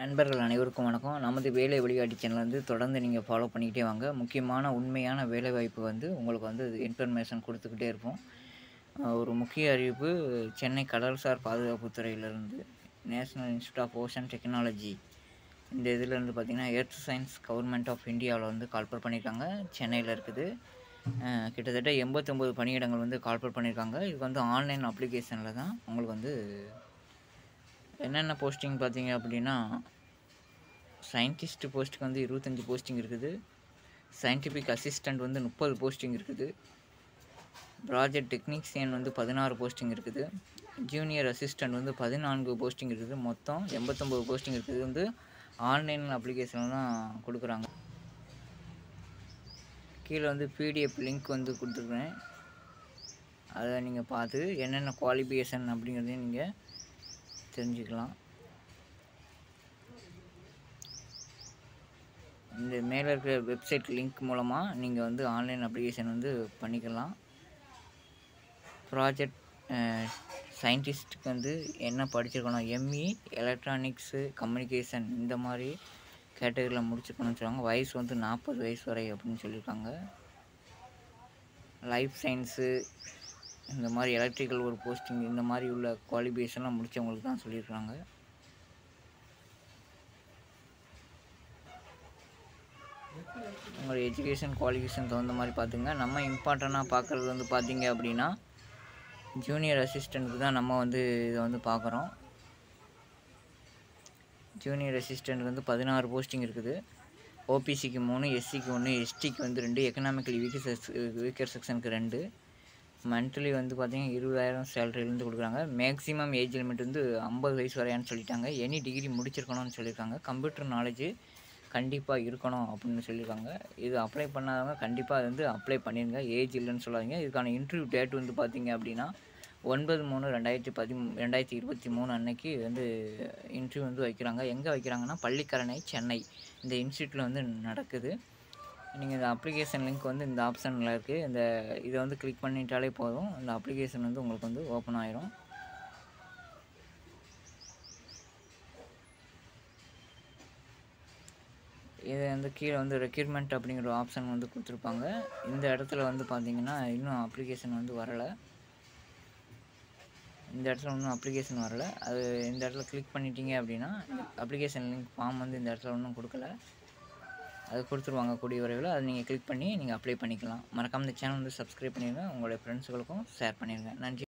நண்பர்கள் அனைவருக்கும் வணக்கம் நமது வேலை வழிகாட்டி சேனல் வந்து தொடர்ந்து நீங்கள் ஃபாலோ பண்ணிக்கிட்டே வாங்க முக்கியமான உண்மையான வேலைவாய்ப்பு வந்து உங்களுக்கு வந்து இன்ஃபர்மேஷன் கொடுத்துக்கிட்டே இருப்போம் அஹ் ஒரு முக்கிய அறிவிப்பு சென்னை கடல்சார் பாதுகாப்புத் துறையிலிருந்து national institute of ocean technology இந்த இதில் இருந்து பார்த்திங்கன்னா எர்த் சயின்ஸ் கவர்மெண்ட் ஆஃப் இந்தியாவில் வந்து கால்பர் பண்ணியிருக்காங்க சென்னையில் இருக்குது அஹ் கிட்டத்தட்ட எண்பத்தொம்போது பணியிடங்கள் வந்து கால்பர் பண்ணியிருக்காங்க இது வந்து ஆன்லைன் அப்ளிகேஷனில் தான் உங்களுக்கு வந்து என்னென்ன போஸ்டிங் பார்த்தீங்க அப்படின்னா சயின்டிஸ்ட் போஸ்ட்டுக்கு வந்து இருபத்தஞ்சி போஸ்டிங் இருக்குது சயின்டிஃபிக் அசிஸ்டண்ட் வந்து முப்பது போஸ்டிங் இருக்குது ப்ராஜெக்ட் டெக்னீஷியன் வந்து பதினாறு போஸ்டிங் இருக்குது ஜூனியர் அசிஸ்டண்ட் வந்து பதினான்கு போஸ்டிங் இருக்குது மொத்தம் எண்பத்தொம்போது போஸ்டிங் இருக்குது இது வந்து ஆன்லைன் அப்ளிகேஷனில் தான் கொடுக்குறாங்க கீழே வந்து பிடிஎஃப் லிங்க் வந்து கொடுத்துருக்குறேன் அதை நீங்கள் பார்த்து என்னென்ன குவாலிஃபிகேஷன் அப்படிங்கிறதையும் நீங்கள் தெரிஞ்சுக்கலாம் இந்த மேலே இருக்கிற வெப்சைட் லிங்க் மூலமாக நீங்கள் வந்து ஆன்லைன் அப்ளிகேஷன் வந்து பண்ணிக்கலாம் ப்ராஜெக்ட் சயின்டிஸ்ட்டுக்கு வந்து என்ன படிச்சிருக்கணும் எம்இ எலக்ட்ரானிக்ஸு கம்யூனிகேஷன் இந்த மாதிரி கேட்டகரியில் முடிச்சிருக்கணும்னு சொல்லுவாங்க வயசு வந்து நாற்பது வயசு வரை அப்படின்னு சொல்லியிருக்காங்க லைஃப் சயின்ஸு இந்த மாதிரி எலக்ட்ரிக்கல் ஒரு போஸ்டிங் இந்த மாதிரி உள்ள குவாலிஃபிகேஷன்லாம் முடித்தவங்களுக்கு தான் சொல்லியிருக்காங்க உங்களோட எஜுகேஷன் குவாலிஃபிகேஷன் தகுந்த மாதிரி பார்த்துங்க நம்ம இம்பார்ட்டண்ட்டாக பார்க்குறது வந்து பார்த்தீங்க அப்படின்னா ஜூனியர் அசிஸ்டண்ட்டுக்கு தான் நம்ம வந்து இதை வந்து பார்க்குறோம் ஜூனியர் அசிஸ்டண்ட்டுக்கு வந்து பதினாறு போஸ்டிங் இருக்குது ஓபிசிக்கு மூணு எஸ்சிக்கு ஒன்று எஸ்டிக்கு வந்து ரெண்டு எக்கனாமிக்கலி வீக்கர் செக்ஸ் வீக்கர் செக்ஷனுக்கு ரெண்டு மந்த்லி வந்து பார்த்தீங்கன்னா இருபதாயிரம் சேலரிலேருந்து கொடுக்குறாங்க மேக்ஸிமம் ஏஜ் லிமிட் வந்து ஐம்பது வயசு வரையான்னு சொல்லிட்டாங்க எனி டிகிரி முடிச்சிருக்கணும்னு சொல்லியிருக்காங்க கம்ப்யூட்டர் நாலேஜ் கண்டிப்பாக இருக்கணும் அப்படின்னு சொல்லியிருக்காங்க இது அப்ளை பண்ணாதவங்க கண்டிப்பாக அது வந்து அப்ளை பண்ணிடுங்க ஏஜ் இல்லைன்னு சொல்லாதீங்க இதுக்கான இன்டர்வியூ டேட் வந்து பார்த்தீங்க அப்படின்னா ஒன்பது மூணு ரெண்டாயிரத்தி பதி ரெண்டாயிரத்தி இருபத்தி மூணு அன்னைக்கு வந்து இன்டர்வியூ வந்து வைக்கிறாங்க எங்கே வைக்கிறாங்கன்னா பள்ளிக்கரணை சென்னை இந்த இன்ஸ்டியூட்டில் வந்து நடக்குது நீங்கள் இந்த அப்ளிகேஷன் லிங்க் வந்து இந்த ஆப்ஷனில் இருக்குது இந்த இதை வந்து கிளிக் பண்ணிட்டாலே போதும் இந்த அப்ளிகேஷன் வந்து உங்களுக்கு வந்து ஓப்பன் ஆயிரும் இது வந்து கீழே வந்து ரெக்யூர்மெண்ட் அப்படிங்கிற ஒரு ஆப்ஷன் வந்து கொடுத்துருப்பாங்க இந்த இடத்துல வந்து பார்த்தீங்கன்னா இன்னும் அப்ளிகேஷன் வந்து வரலை இந்த இடத்துல ஒன்றும் அப்ளிகேஷன் வரல அது இந்த இடத்துல கிளிக் பண்ணிட்டீங்க அப்படின்னா அப்ளிகேஷன் லிங்க் ஃபார்ம் வந்து இந்த இடத்துல ஒன்றும் கொடுக்கல அது கொடுத்துருவாங்க கூடிய விரைவில் அதை நீங்கள் கிளிக் பண்ணி நீங்கள் அப்ளை பண்ணிக்கலாம் மறக்காம இந்த சேனல் வந்து சப்ஸ்கிரைப் பண்ணிடுங்க உங்களுடைய ஃப்ரெண்ட்ஸுகளுக்கும் ஷேர் பண்ணிடுங்க நன்றி